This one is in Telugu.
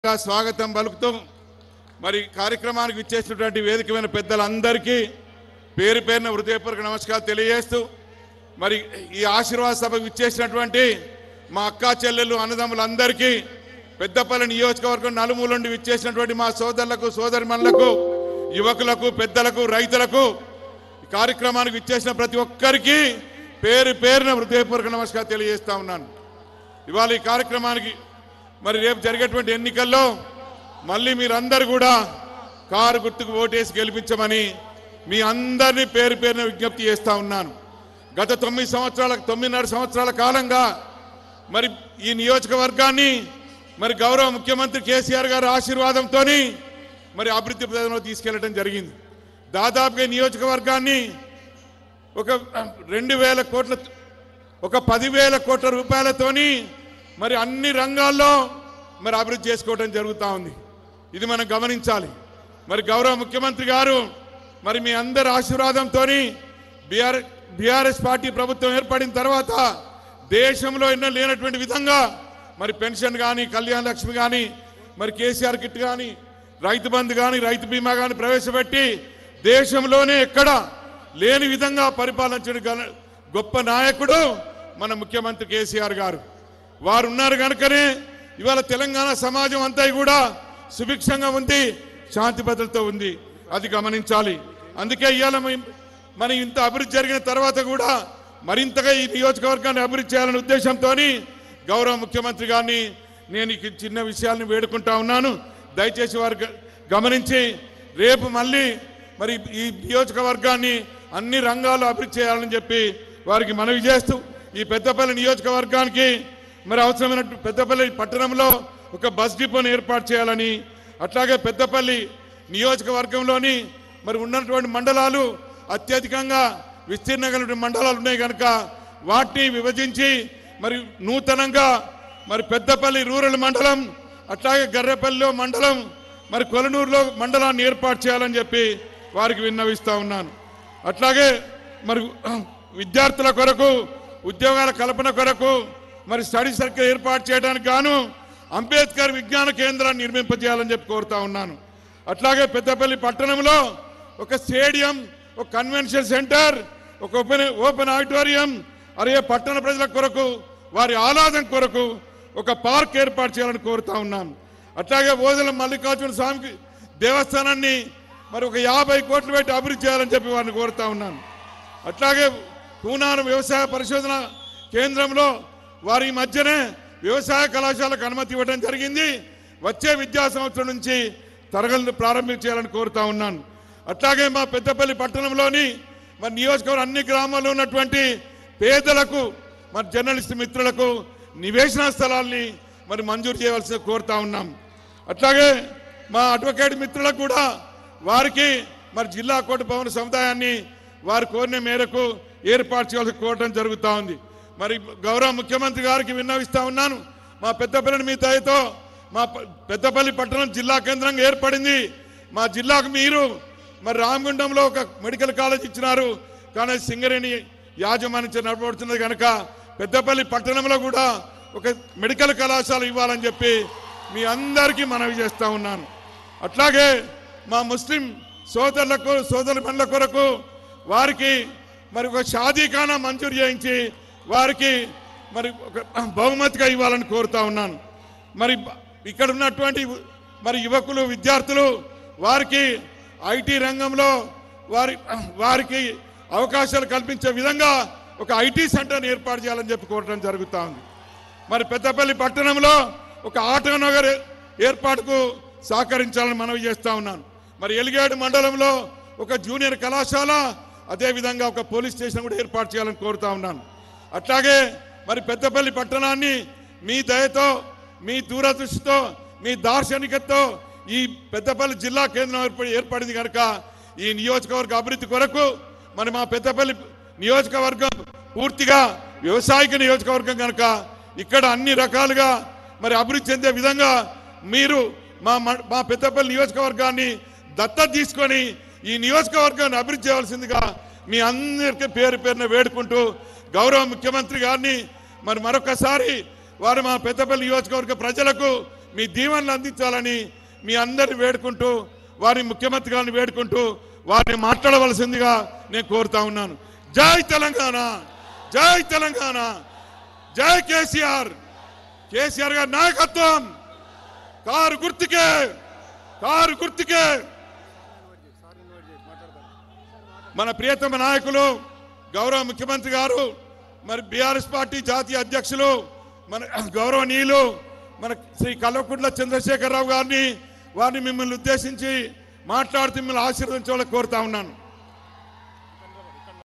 గా స్వాగతం పలుకుతూ మరి కార్యక్రమానికి ఇచ్చేసినటువంటి వేదికమైన పెద్దలందరికీ పేరు పేరున హృదయపూర్వక నమస్కారాలు తెలియజేస్తూ మరి ఈ ఆశీర్వాద సభకు ఇచ్చేసినటువంటి మా అక్కా చెల్లెళ్ళు అన్నదమ్ములందరికీ పెద్దపల్లి నియోజకవర్గం నలుమూల నుండి ఇచ్చేసినటువంటి మా సోదరులకు సోదరిమణులకు యువకులకు పెద్దలకు రైతులకు ఈ కార్యక్రమానికి ఇచ్చేసిన ప్రతి ఒక్కరికి పేరు పేరున హృదయపూర్వక నమస్కారం తెలియజేస్తా ఉన్నాను ఇవాళ ఈ కార్యక్రమానికి మరి రేపు జరిగేటువంటి ఎన్నికల్లో మళ్ళీ మీరందరూ కూడా కారు గుర్తుకు ఓటేసి గెలిపించమని మీ అందరినీ పేరు పేరున విజ్ఞప్తి చేస్తా ఉన్నాను గత తొమ్మిది సంవత్సరాల తొమ్మిదిన్నర సంవత్సరాల కాలంగా మరి ఈ నియోజకవర్గాన్ని మరి గౌరవ ముఖ్యమంత్రి కేసీఆర్ గారి ఆశీర్వాదంతో మరి అభివృద్ధి ప్రదంలో తీసుకెళ్లడం జరిగింది దాదాపుగా ఈ నియోజకవర్గాన్ని ఒక రెండు వేల కోట్ల ఒక పదివేల కోట్ల రూపాయలతోని మరి అన్ని రంగాల్లో మరి అభివృద్ధి చేసుకోవడం జరుగుతూ ఉంది ఇది మనం గమనించాలి మరి గౌరవ ముఖ్యమంత్రి గారు మరి మీ అందరి ఆశీర్వాదంతో బీఆర్ బీఆర్ఎస్ పార్టీ ప్రభుత్వం ఏర్పడిన తర్వాత దేశంలో ఎన్నో లేనటువంటి విధంగా మరి పెన్షన్ కానీ కళ్యాణ లక్ష్మి కానీ మరి కేసీఆర్ కిట్ కానీ రైతు బంధు కానీ రైతు బీమా కానీ ప్రవేశపెట్టి దేశంలోనే ఎక్కడ లేని విధంగా పరిపాలించిన గల- గొప్ప నాయకుడు మన ముఖ్యమంత్రి కేసీఆర్ గారు వారు ఉన్నారు కనుకనే ఇవాళ తెలంగాణ సమాజం అంతా కూడా సుభిక్షంగా ఉంది శాంతి భద్రతతో ఉంది అది గమనించాలి అందుకే ఇవాళ మేము- మన ఇంత అభివృద్ధి జరిగిన తర్వాత కూడా మరింతగా ఈ నియోజకవర్గాన్ని అభివృద్ధి చేయాలనే ఉద్దేశంతో గౌరవ ముఖ్యమంత్రి గారిని నేను ఈ చిన్న విషయాలను వేడుకుంటా ఉన్నాను దయచేసి వారు గ- గమనించి రేపు మళ్ళీ మరి ఈ నియోజకవర్గాన్ని అన్ని రంగాల్లో అభివృద్ధి చేయాలని చెప్పి వారికి మనవి చేస్తూ ఈ పెద్దపల్లి నియోజకవర్గానికి మరి అవసరమైన పెద్దపల్లి పట్టణంలో ఒక బస్ డిపోను ఏర్పాటు చేయాలని అట్లాగే పెద్దపల్లి నియోజకవర్గంలోని మరి ఉన్నటువంటి మండలాలు అత్యధికంగా విస్తీర్ణంగా మండలాలు ఉన్నాయి కనుక వాటిని విభజించి మరి నూతనంగా మరి పెద్దపల్లి రూరల్ మండలం అట్లాగే గర్రెపల్లిలో మండలం మరి కొలనూరులో మండలాన్ని ఏర్పాటు చేయాలని చెప్పి వారికి విన్నవిస్తా ఉన్నాను అట్లాగే మరి విద్యార్థుల కొరకు ఉద్యోగాల కల్పన కొరకు మరి స్టడీ సర్కిల్ ఏర్పాటు చేయడానికి గాను అంబేద్కర్ విజ్ఞాన కేంద్రాన్ని నిర్మింపజేయాలని చెప్పి కోరుతా ఉన్నాను అట్లాగే పెద్దపల్లి పట్టణంలో ఒక స్టేడియం ఒక కన్వెన్షన్ సెంటర్ ఒక ఓపెన్ ఓపెన్ ఆడిటోరియం అలాగే పట్టణ ప్రజల కొరకు వారి ఆహ్లాదం కొరకు ఒక పార్క్ ఏర్పాటు చేయాలని కోరుతా ఉన్నాం అట్లాగే ఓదల మల్లికార్జున స్వామికి దేవస్థానాన్ని మరి ఒక యాభై కోట్లు పెట్టి అభివృద్ధి చేయాలని చెప్పి వారిని కోరుతా ఉన్నాను అట్లాగే పూనాను వ్యవసాయ పరిశోధన కేంద్రంలో వారి మధ్యనే వ్యవసాయ కళాశాలకు అనుమతి ఇవ్వడం జరిగింది వచ్చే విద్యా సంవత్సరం నుంచి తరగతులు ప్రారంభించాలని కోరుతా ఉన్నాను అట్లాగే మా పెద్దపల్లి పట్టణంలోని మరి నియోజకవర్గం అన్ని గ్రామాల్లో ఉన్నటువంటి పేదలకు మరి జర్నలిస్ట్ మిత్రులకు నివేశన స్థలాల్ని మరి మంజూరు చేయవలసి కోరుతా ఉన్నాం అట్లాగే మా అడ్వకేట్ మిత్రులకు కూడా వారికి మరి జిల్లా కోర్టు భవన సముదాయాన్ని వారు కోరిన మేరకు ఏర్పాటు చేయాల్సి కోరటం జరుగుతూ ఉంది మరి గౌరవ ముఖ్యమంత్రి గారికి విన్నవిస్తా ఉన్నాను మా పెద్దపల్లిని మీ దయతో మా ప- పెద్దపల్లి పట్టణం జిల్లా కేంద్రంగా ఏర్పడింది మా జిల్లాకు మీరు మరి రామగుండంలో ఒక మెడికల్ కాలేజ్ ఇచ్చినారు కానీ అది సింగరేణి యాజమాన్యం నడపడుతున్నది కనుక పెద్దపల్లి పట్టణంలో కూడా ఒక మెడికల్ కళాశాల ఇవ్వాలని చెప్పి మీ అందరికీ మనవి చేస్తా ఉన్నాను అట్లాగే మా ముస్లిం సోదరులకు సోదరు మనుల కొరకు వారికి మరి ఒక షాదీఖానా మంజూరు చేయించి వారికి మరి ఒక బహుమతిగా ఇవ్వాలని కోరుతా ఉన్నాను మరి ఇక్కడ ఉన్నటువంటి మరి యువకులు విద్యార్థులు వారికి ఐటీ రంగంలో వారి వారికి అవకాశాలు కల్పించే విధంగా ఒక ఐటీ సెంటర్ని ఏర్పాటు చేయాలని చెప్పి కోరడం జరుగుతూ ఉంది మరి పెద్దపల్లి పట్టణంలో ఒక ఆటో నగర్ ఏర్పాటుకు సహకరించాలని మనవి చేస్తా ఉన్నాను మరి ఎలిగేడు మండలంలో ఒక జూనియర్ కళాశాల అదేవిధంగా ఒక పోలీస్ స్టేషన్ కూడా ఏర్పాటు చేయాలని కోరుతా ఉన్నాను అట్లాగే మరి పెద్దపల్లి పట్టణాన్ని మీ దయతో మీ దూరదృష్టితో మీ దార్శనికతతో ఈ పెద్దపల్లి జిల్లా కేంద్రం ఏర్పడి ఏర్పడింది కనుక ఈ నియోజకవర్గ అభివృద్ధి కొరకు మరి మా పెద్దపల్లి నియోజకవర్గం పూర్తిగా వ్యవసాయక నియోజకవర్గం కనుక ఇక్కడ అన్ని రకాలుగా మరి అభివృద్ధి చెందే విధంగా మీరు మా మ- మా పెద్దపల్లి నియోజకవర్గాన్ని దత్తత తీసుకొని ఈ నియోజకవర్గాన్ని అభివృద్ధి చేయవలసిందిగా మీ అందరికీ పేరు పేరున వేడుకుంటూ గౌరవ ముఖ్యమంత్రి గారిని మరి మరొకసారి వారు మా పెద్దపల్లి నియోజకవర్గ ప్రజలకు మీ దీవెనలు అందించాలని మీ అందరిని వేడుకుంటూ వారి ముఖ్యమంత్రి గారిని వేడుకుంటూ వారిని మాట్లాడవలసిందిగా నేను కోరుతా ఉన్నాను జై తెలంగాణ జై తెలంగాణ జై కేసీఆర్ కేసీఆర్ గారి నాయకత్వం కారు గుర్తుకే కారు గుర్తుకే మన ప్రియతమ నాయకులు గౌరవ ముఖ్యమంత్రి గారు మరి బీఆర్ఎస్ పార్టీ జాతీయ అధ్యక్షులు మన గౌరవనీయులు మన శ్రీ కల్వకుంట్ల చంద్రశేఖరరావు గారిని వారిని మిమ్మల్ని ఉద్దేశించి మాట్లాడుతూ మిమ్మల్ని ఆశీర్వదించాలని కోరుతా ఉన్నాను